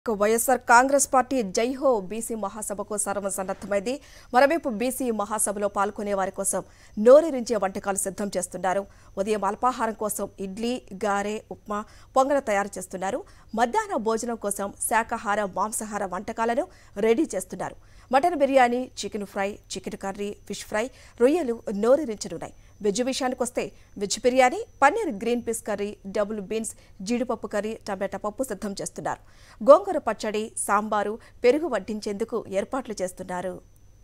ఇక YSR Congress party జైహో BC మహాసభకు సర్వసన్నద్ధమైంది మరోవైపు బీసీ మహాసభలో పాల్గొనే వారి కోసం నోరూరించే వంటకాలు సిద్ధం చేస్తున్నారు ఉదయం అల్పాహారం కోసం ఇడ్లీ గారె ఉప్మా పొంగల తయారు చేస్తున్నారు మధ్యాహ్న భోజనం కోసం శాకాహార మాంసాహార వంటకాలను రెడీ చేస్తున్నారు mutton biryani chicken fry chicken curry fish fry రొయ్యలు నోరూరించనున్నాయి వెజ్ విషయానికి వస్తే veg biryani paneer green peas curry double beans జీడిపప్పు కర్రీ టమాటా పప్పు సిద్ధం చేస్తున్నారు గోంగూర పచ్చడి సాంబారు పెరుగు వడ్డించేందుకు ఏర్పాట్లు చేస్తున్నారు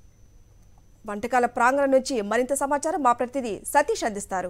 వంటకాల ప్రాంగణం నుంచి మరింత సమాచారం మా ప్రతినిధి సతీష్ అందిస్తారు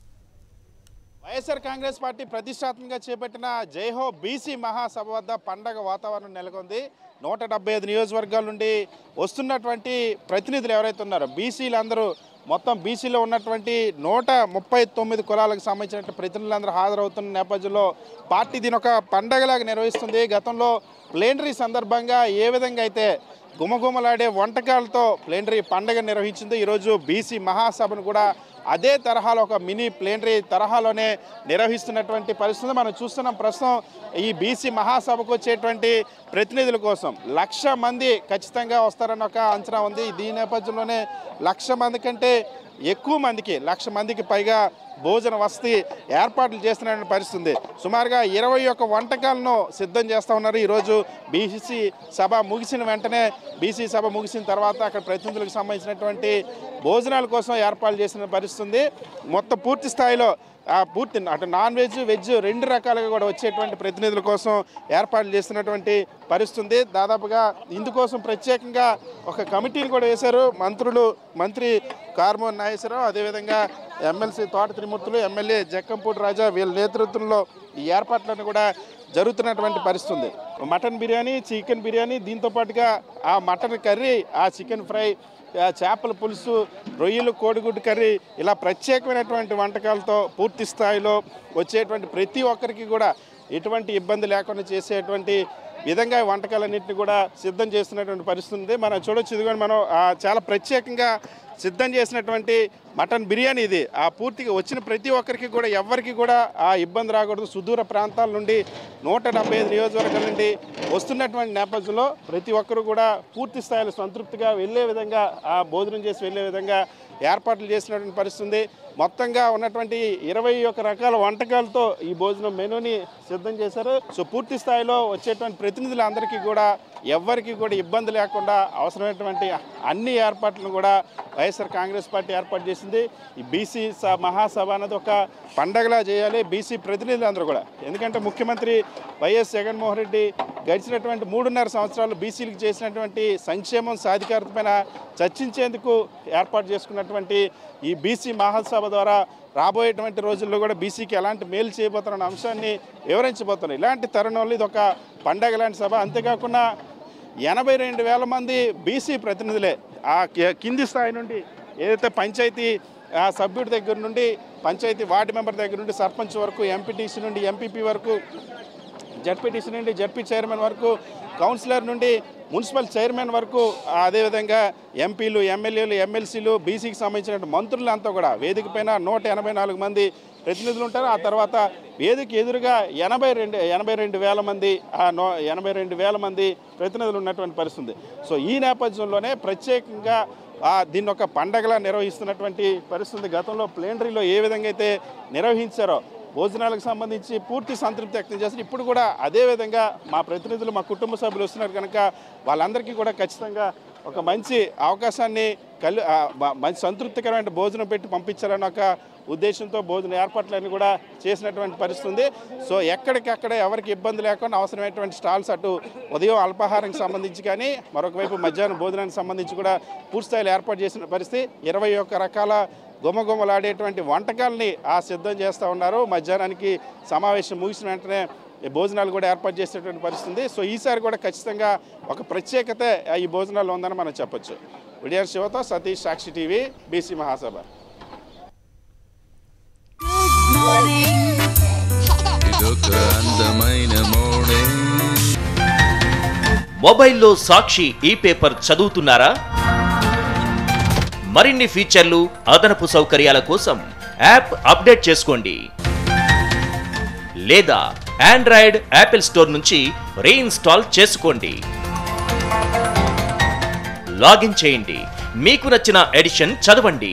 వైఎస్ఆర్ కాంగ్రెస్ పార్టీ ప్రతిష్టాత్మకంగా చేపట్టిన జైహో బీసీ మహాసభ వద్ద పండగ వాతావరణం నెలకొంది నూట డెబ్బై ఐదు నియోజకవర్గాల నుండి వస్తున్నటువంటి ప్రతినిధులు ఎవరైతే ఉన్నారో బీసీలు అందరూ మొత్తం బీసీలో ఉన్నటువంటి నూట ముప్పై తొమ్మిది కులాలకు సంబంధించిన ప్రతినిధులందరూ హాజరవుతున్న నేపథ్యంలో పార్టీ దీని ఒక పండగలాగా నిర్వహిస్తుంది గతంలో ప్లేనరీ సందర్భంగా ఏ విధంగా అయితే గుమగుమలాడే వంటకాలతో ప్లేనరీ పండగ నిర్వహించింది ఈరోజు బీసీ మహాసభను కూడా అదే తరహాలో ఒక మినీ ప్లేనరీ తరహాలోనే నిర్వహిస్తున్నటువంటి పరిస్థితి మనం చూస్తున్నాం ప్రస్తుతం ఈ బీసీ మహాసభకు వచ్చేటువంటి ప్రతినిధుల కోసం లక్ష మంది ఖచ్చితంగా వస్తారన్న ఒక అంచనా ఉంది దీని నేపథ్యంలోనే లక్ష మంది కంటే ఎక్కువ మందికి లక్ష మందికి పైగా భోజన వసతి ఏర్పాట్లు చేస్తున్న పరిస్థితి ఉంది సుమారుగా ఇరవై ఒక్క వంటకాలను సిద్ధం చేస్తూ ఉన్నారు ఈరోజు బీసీ సభ ముగిసిన వెంటనే బీసీ సభ ముగిసిన తర్వాత అక్కడ ప్రతినిధులకు సంబంధించినటువంటి భోజనాల కోసం ఏర్పాట్లు చేసిన పరిస్థితి ఉంది మొత్తం పూర్తి స్థాయిలో ఆ పూర్తి అటు నాన్ వెజ్ వెజ్ రెండు రకాలుగా కూడా వచ్చేటువంటి ప్రతినిధుల కోసం ఏర్పాట్లు చేస్తున్నటువంటి పరిస్థితి ఉంది దాదాపుగా ఇందుకోసం ప్రత్యేకంగా ఒక కమిటీని కూడా వేశారు మంత్రులు మంత్రి కార్మోన్ నాగేశ్వరరావు అదేవిధంగా ఎమ్మెల్సీ తోట త్రిమూర్తులు ఎమ్మెల్యే జక్కంపూడి రాజా వీళ్ళ నేతృత్వంలో ఈ ఏర్పాట్లను కూడా జరుగుతున్నటువంటి పరిస్థితి ఉంది మటన్ బిర్యానీ చికెన్ బిర్యానీ దీంతో పాటుగా ఆ మటన్ కర్రీ ఆ చికెన్ ఫ్రై ఆ చేపల పులుసు రొయ్యలు కోడిగుడ్డు కర్రీ ఇలా ప్రత్యేకమైనటువంటి వంటకాలతో పూర్తి స్థాయిలో వచ్చేటువంటి ప్రతి ఒక్కరికి కూడా ఎటువంటి ఇబ్బంది లేకుండా చేసేటువంటి విధంగా ఈ వంటకాలన్నింటినీ కూడా సిద్ధం చేస్తున్నటువంటి పరిస్థితి ఉంది మనం చూడొచ్చు ఇదిగోండి మనం ఆ, చాలా ప్రత్యేకంగా సిద్ధం చేసినటువంటి మటన్ బిర్యానీ ఇది ఆ పూర్తిగా వచ్చిన ప్రతి ఒక్కరికి కూడా ఎవరికి కూడా ఆ ఇబ్బంది రాకూడదు సుదూర ప్రాంతాల నుండి నూట డెబ్బై ఐదు నియోజకవర్గాల నుండి వస్తున్నటువంటి నేపథ్యంలో ప్రతి ఒక్కరు కూడా పూర్తి స్థాయిలో సంతృప్తిగా వెళ్ళే విధంగా ఆ భోజనం చేసి వెళ్ళే విధంగా ఏర్పాట్లు చేసినటువంటి పరిస్థితి ఉంది మొత్తంగా ఉన్నటువంటి ఇరవై ఒక్క రకాల వంటకాలతో ఈ భోజనం మెనూని సిద్ధం చేశారు సో పూర్తి స్థాయిలో వచ్చేటువంటి ప్రతినిధులందరికీ కూడా ఎవ్వరికి కూడా ఇబ్బంది లేకుండా అవసరమైనటువంటి అన్ని ఏర్పాట్లను కూడా వైఎస్ఆర్ కాంగ్రెస్ పార్టీ ఏర్పాటు చేసింది ఈ బీసీ స- మహాసభ అనేది ఒక పండగలా చేయాలి బీసీ ప్రతినిధులందరూ కూడా ఎందుకంటే ముఖ్యమంత్రి వైఎస్ జగన్మోహన్ రెడ్డి గడిచినటువంటి మూడున్నర సంవత్సరాలు బీసీలకు చేసినటువంటి సంక్షేమం సాధికారత పైన చర్చించేందుకు ఏర్పాటు చేసుకున్నటువంటి ఈ బీసీ మహాసభ ద్వారా రాబోయేటువంటి రోజుల్లో కూడా బీసీకి ఎలాంటి మేలు చేయబోతున్న అంశాన్ని వివరించబోతున్నాయి ఇలాంటి తరుణంలో ఇది ఒక పండగ లాంటి సభ అంతేకాకుండా ఎనభై రెండు వేల మంది బీసీ ప్రతినిధులే ఆ కి- కింది స్థాయి నుండి ఏదైతే పంచాయతీ ఆ సభ్యుడి దగ్గర నుండి పంచాయతీ వార్డు మెంబర్ దగ్గర నుండి సర్పంచ్ వరకు ఎంపీటీసీ నుండి ఎంపీపీ వరకు జడ్పీటీసీ నుండి జడ్పీ చైర్మన్ వరకు కౌన్సిలర్ నుండి మున్సిపల్ చైర్మన్ వరకు ఆ, అదేవిధంగా ఎంపీలు ఎమ్మెల్యేలు ఎమ్మెల్సీలు బీసీకి సంబంధించిన మంత్రులంతా కూడా వేదిక పైన నూట ఎనభై నాలుగు మంది ప్రతినిధులు ఉంటారు ఆ తర్వాత వేదిక ఎదురుగా ఎనభై రెండు ఎనభై రెండు వేల మంది ఆ నో ఎనభై రెండు వేల మంది ప్రతినిధులు ఉన్నటువంటి పరిస్థితి ఉంది. సో ఈ నేపథ్యంలోనే ప్రత్యేకంగా ఆ, దీన్ని ఒక పండగలా నిర్వహిస్తున్నటువంటి పరిస్థితి ఉంది. గతంలో ప్లేనరీలో ఏ విధంగా అయితే నిర్వహించారో భోజనాలకు సంబంధించి పూర్తి సంతృప్తి వ్యక్తం చేస్తారు ఇప్పుడు కూడా అదే విధంగా మా ప్రతినిధులు మా కుటుంబ సభ్యులు వస్తున్నారు కనుక వాళ్ళందరికీ కూడా ఖచ్చితంగా ఒక మంచి అవకాశాన్ని కలి ఆ, మ- మంచి సంతృప్తికరమైన భోజనం పెట్టి పంపించాలన్న ఒక ఉద్దేశంతో భోజన ఏర్పాట్లన్నీ కూడా చేసినటువంటి పరిస్థితి ఉంది సో ఎక్కడికక్కడ ఎవరికి ఇబ్బంది లేకుండా అవసరమైనటువంటి స్టాల్స్ అటు ఉదయం అల్పాహారానికి సంబంధించి కానీ మరొక వైపు మధ్యాహ్నం భోజనానికి సంబంధించి కూడా పూర్తి స్థాయిలో ఏర్పాటు చేసిన పరిస్థితి ఇరవై ఒక్క రకాల గుమగుమలాడేటువంటి వంటకాలని ఆ సిద్ధం చేస్తూ ఉన్నారు మధ్యాహ్నానికి సమావేశం ముగిసిన వెంటనే ఈ భోజనాలు కూడా ఏర్పాటు చేసేటువంటి పరిస్థితి ఉంది సో ఈసారి కూడా ఖచ్చితంగా ఒక ప్రత్యేకత ఈ భోజనాలు ఉందని మనం చెప్పొచ్చు విడియర్ శివతో సతీష్ సాక్షి టీవీ బీసీ మహాసభ ఇదొక అందమైన మార్నింగ్ మొబైల్లో సాక్షి ఈ పేపర్ చదువుతున్నారా మరిన్ని ఫీచర్లు అదనపు సౌకర్యాల కోసం యాప్ అప్డేట్ చేసుకోండి లేదా ఆండ్రాయిడ్ యాపిల్ స్టోర్ నుంచి రీఇన్స్టాల్ చేసుకోండి లాగిన్ చేయండి మీకు నచ్చిన ఎడిషన్ చదవండి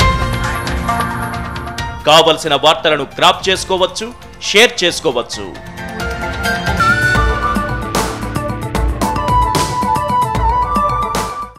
కావలసిన వార్తలను క్రాప్ చేసుకోవచ్చు షేర్ చేసుకోవచ్చు